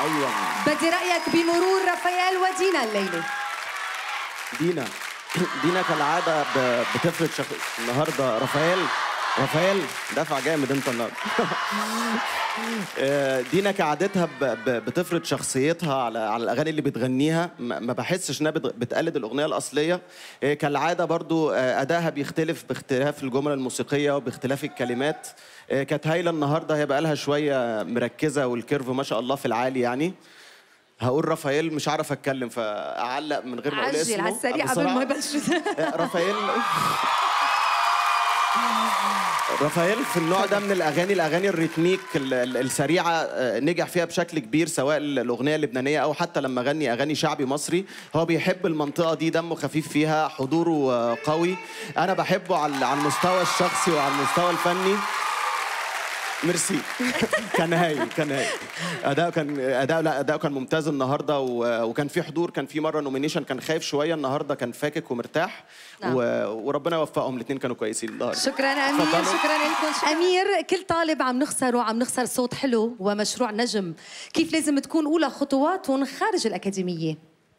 ايوه بدي رايك بمرور رافائيل ودينا الليله دينا دينا كالعاده ب- بتفرض شخ... النهارده رافائيل رافائيل دفع جامد انت النهارده آه، دينا كعادتها ب... ب... بتفرض شخصيتها على على الاغاني اللي بتغنيها ما ما بحسش انها بت... بتقلد الاغنيه الاصليه آه، كالعاده برضو آه، ادائها بيختلف باختلاف الجمل الموسيقيه وباختلاف الكلمات آه، كانت هايله النهارده هي بقى لها شويه مركزه والكيرف ما شاء الله في العالي يعني هقول رافائيل مش عارف اتكلم فاعلق من غير ما اقول اسمه عجل على السريع قبل بصراحة- ما يبلش رافائيل رافائيل في النوع ده من الاغاني الاغاني الريتميك ال- ال- السريعه آه، نجح فيها بشكل كبير سواء ال- الاغنيه اللبنانيه او حتى لما غني اغاني شعبي مصري هو بيحب المنطقه دي دمه خفيف فيها حضوره آه، قوي انا بحبه على على المستوى الشخصي وعلى المستوى الفني ميرسي كان هايل كان هايل اداء كان اداء لا اداء كان ممتاز النهارده و- وكان في حضور كان في مره نومينيشن كان خايف شويه النهارده كان فاكك ومرتاح نعم. و... وربنا يوفقهم الاثنين كانوا كويسين النهارده شكرا امير تفضلوا. شكرا لكم امير كل طالب عم نخسره عم نخسر صوت حلو ومشروع نجم كيف لازم تكون اولى خطواتهم خارج الاكاديميه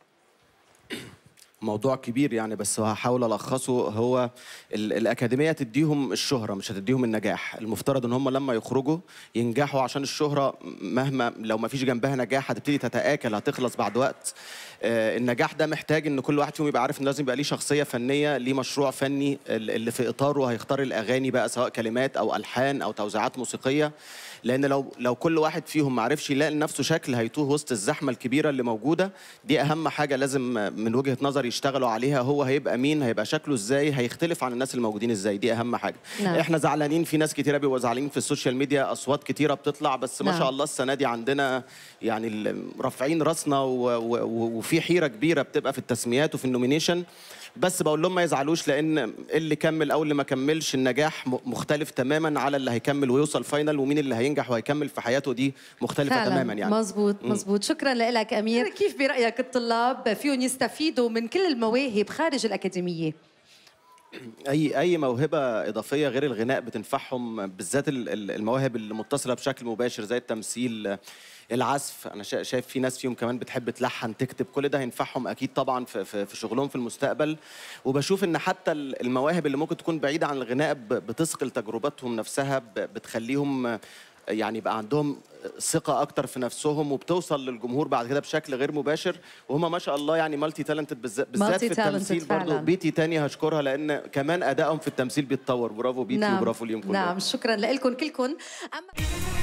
موضوع كبير يعني بس هحاول الخصه هو ال- الاكاديميه تديهم الشهره مش هتديهم النجاح المفترض ان هم لما يخرجوا ينجحوا عشان الشهره مهما لو ما فيش جنبها نجاح هتبتدي تتاكل هتخلص بعد وقت آه، النجاح ده محتاج ان كل واحد فيهم يبقى عارف ان لازم يبقى ليه شخصيه فنيه ليه مشروع فني ال- اللي في اطاره هيختار الاغاني بقى سواء كلمات او الحان او توزيعات موسيقيه لان لو لو كل واحد فيهم ما عرفش يلاقي لنفسه شكل هيتوه وسط الزحمه الكبيره اللي موجوده دي اهم حاجه لازم من وجهه نظري يشتغلوا عليها هو هيبقى مين هيبقى شكله ازاي هيختلف عن الناس الموجودين ازاي دي اهم حاجه نعم. احنا زعلانين في ناس كتيره بيبقوا زعلانين في السوشيال ميديا اصوات كتيره بتطلع بس ما نعم. شاء الله السنه دي عندنا يعني ال- رافعين راسنا و- و- و- وفي حيره كبيره بتبقى في التسميات وفي النومينيشن بس بقول لهم ما يزعلوش لان اللي كمل او اللي ما كملش النجاح م- مختلف تماما على اللي هيكمل ويوصل فاينل ومين اللي هينجح وهيكمل في حياته دي مختلفه تماما يعني مزبوط مزبوط شكرا لك امير كيف برايك الطلاب فيهم يستفيدوا من كل المواهب خارج الاكاديميه اي اي موهبه اضافيه غير الغناء بتنفعهم بالذات ال- ال- المواهب اللي متصله بشكل مباشر زي التمثيل العزف انا شا- شايف في ناس فيهم كمان بتحب تلحن تكتب كل ده هينفعهم اكيد طبعا في, في, في شغلهم في المستقبل وبشوف ان حتى ال- المواهب اللي ممكن تكون بعيده عن الغناء ب- بتثقل تجربتهم نفسها ب- بتخليهم يعني يبقى عندهم ثقة أكتر في نفسهم وبتوصل للجمهور بعد كده بشكل غير مباشر وهم ما شاء الله يعني مالتي تالنتد بالذات بالذات في Multi-talented التمثيل برضه فعلاً. بيتي تاني هشكرها لأن كمان أدائهم في التمثيل بيتطور برافو بيتي وبرافو ليهم كلهم نعم شكرا لكم كلكم أما